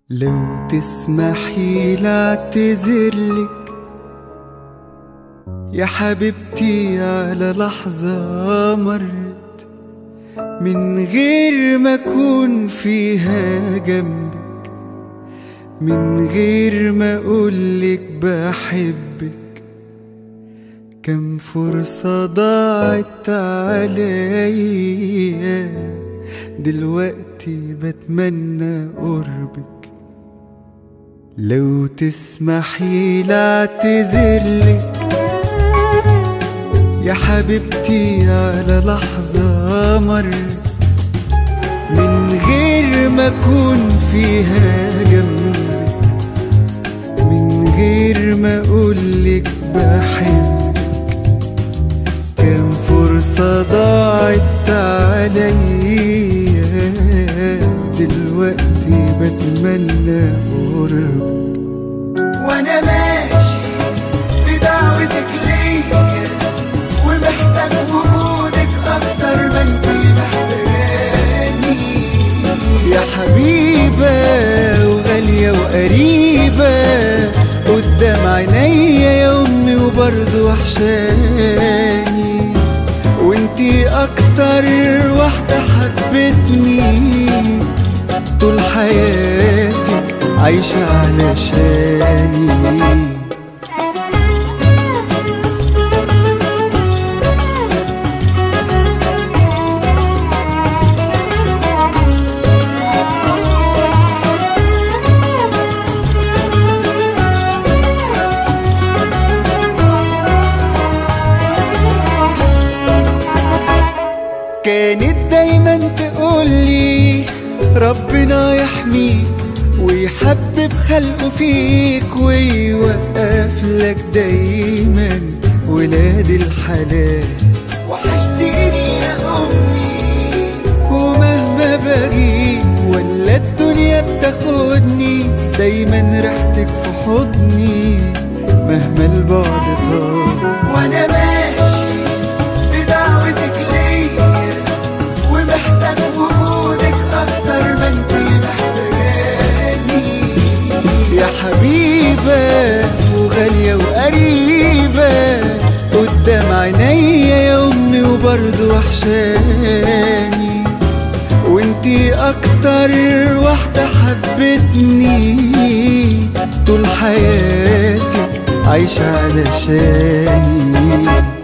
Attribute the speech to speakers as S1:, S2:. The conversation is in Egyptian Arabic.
S1: لو تسمحي لاعتذرلك يا حبيبتي على لحظة مرت من غير ما أكون فيها جنبك من غير ما أقولك بحبك كم فرصة ضاعت عليا دلوقتي بتمنى قربك لو تسمحي لاعتذرلك يا حبيبتي على لحظة مرت من غير ما أكون فيها جنبك من غير ما أقولك بحبك كم فرصة ضاعت عليا دلوقتي بتمنى قربك
S2: وانا ماشي بدعوتك ليا ومحتاج وجودك اكتر ما انت محتاجاني
S1: يا حبيبة وغالية وقريبة قدام عينيا يا أمي وبرضه وحشاني وانتي أكتر واحدة حبتني طول حياتك عايشة علشاني كانت دايما تقولي ربنا يحميك ويحبب خلقه فيك ويوقف لك دايما ولاد الحلال
S2: وحشتيني يا امي
S1: ومهما بجيب ولا الدنيا بتاخدني دايما ريحتك في حضني مهما البعد طال
S2: وانا ماشي بدعوتك ليا ومحتاج وجودك اكتر ما انت محتاجاني
S1: يا حبيبة وغالية وقريبة قدام عينيا يا أمي وبرضه وحشاني وانتي أكتر واحدة حبتني طول حياتي عايشة علشاني